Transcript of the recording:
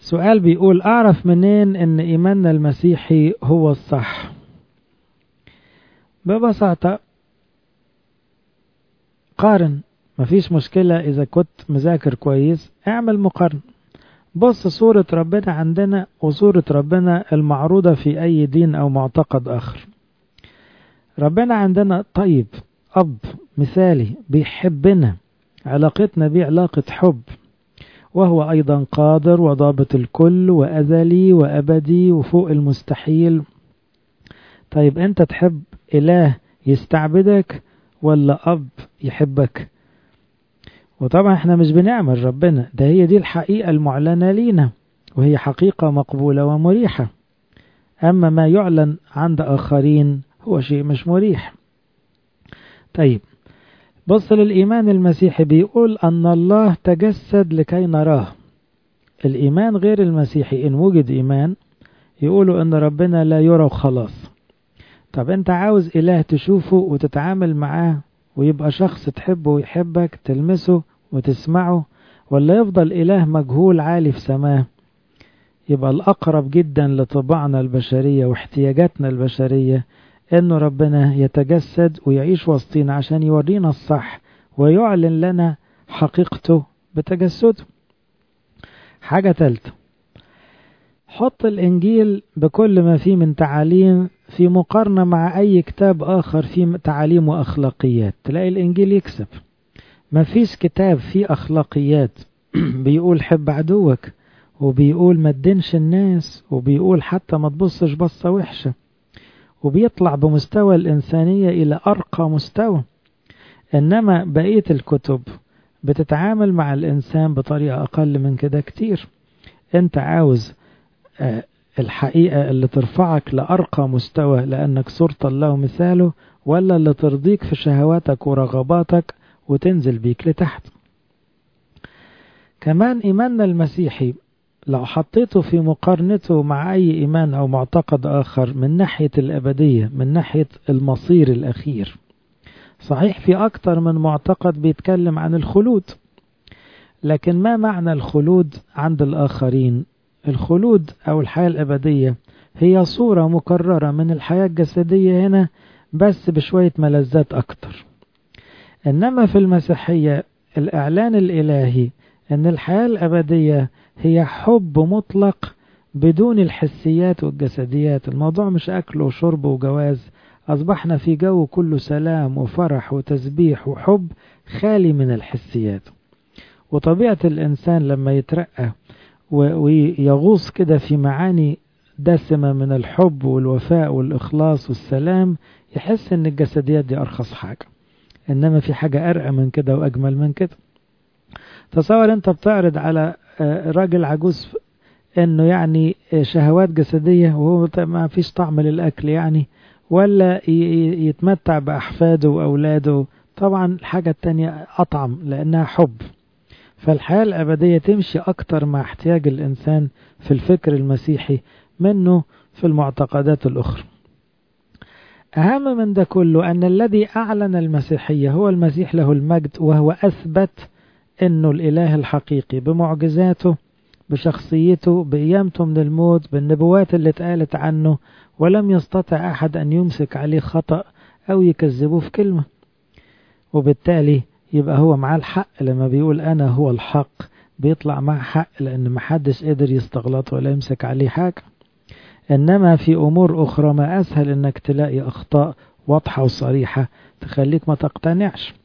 سؤال بيقول أعرف منين إن إيماننا المسيحي هو الصح ببساطة قارن مفيش مشكلة إذا كنت مذاكر كويس اعمل مقارنة بص صورة ربنا عندنا وصورة ربنا المعروضة في أي دين أو معتقد آخر ربنا عندنا طيب أب مثالي بيحبنا علاقتنا بيه علاقة حب وهو أيضا قادر وضابط الكل وأزلي وأبدي وفوق المستحيل طيب أنت تحب إله يستعبدك ولا أب يحبك وطبعا احنا مش بنعمل ربنا ده هي دي الحقيقة المعلنة لينا وهي حقيقة مقبولة ومريحة أما ما يعلن عند آخرين هو شيء مش مريح طيب بص للإيمان المسيحي بيقول أن الله تجسد لكي نراه الإيمان غير المسيحي إن وجد إيمان يقولوا أن ربنا لا يرى خلاص طب أنت عاوز إله تشوفه وتتعامل معاه ويبقى شخص تحبه ويحبك تلمسه وتسمعه ولا يفضل إله مجهول عالي في سماه يبقى الأقرب جدا لطباعنا البشرية واحتياجاتنا البشرية انه ربنا يتجسد ويعيش وسطينا عشان يورينا الصح ويعلن لنا حقيقته بتجسده حاجة تالتة حط الانجيل بكل ما فيه من تعاليم في مقارنة مع اي كتاب اخر فيه تعاليم واخلاقيات تلاقي الانجيل يكسب ما فيش كتاب فيه اخلاقيات بيقول حب عدوك وبيقول ما تدينش الناس وبيقول حتى ما تبصش بصة وحشة وبيطلع بمستوى الإنسانية إلى أرقى مستوى إنما بقية الكتب بتتعامل مع الإنسان بطريقة أقل من كده كتير أنت عاوز الحقيقة اللي ترفعك لأرقى مستوى لأنك صورة الله ومثاله ولا اللي ترضيك في شهواتك ورغباتك وتنزل بيك لتحت كمان إيماننا المسيحي لو حطيته في مقارنته مع أي إيمان أو معتقد آخر من ناحية الأبدية من ناحية المصير الأخير صحيح في أكتر من معتقد بيتكلم عن الخلود لكن ما معنى الخلود عند الآخرين الخلود أو الحياة الأبدية هي صورة مكررة من الحياة الجسدية هنا بس بشوية ملذات أكتر إنما في المسيحية الإعلان الإلهي أن الحياة الأبدية هي حب مطلق بدون الحسيات والجسديات الموضوع مش أكل وشرب وجواز أصبحنا في جو كله سلام وفرح وتسبيح وحب خالي من الحسيات وطبيعة الإنسان لما يترقى ويغوص كده في معاني دسمة من الحب والوفاء والإخلاص والسلام يحس إن الجسديات دي أرخص حاجة إنما في حاجة أرقى من كده وأجمل من كده تصور أنت بتعرض على راجل عجوز انه يعني شهوات جسدية وهو ما فيش طعم للأكل يعني ولا يتمتع بأحفاده وأولاده طبعا الحاجة التانية أطعم لأنها حب فالحياة الأبدية تمشي أكتر مع احتياج الإنسان في الفكر المسيحي منه في المعتقدات الأخرى أهم من ده كله أن الذي أعلن المسيحية هو المسيح له المجد وهو أثبت أنه الإله الحقيقي بمعجزاته بشخصيته بقيامته من الموت بالنبوات اللي اتقالت عنه ولم يستطع أحد أن يمسك عليه خطأ أو يكذبه في كلمة وبالتالي يبقى هو معاه الحق لما بيقول أنا هو الحق بيطلع معاه حق لأن محدش قدر يستغلط ولا يمسك عليه حاجة إنما في أمور أخرى ما أسهل إنك تلاقي أخطاء واضحة وصريحة تخليك ما تقتنعش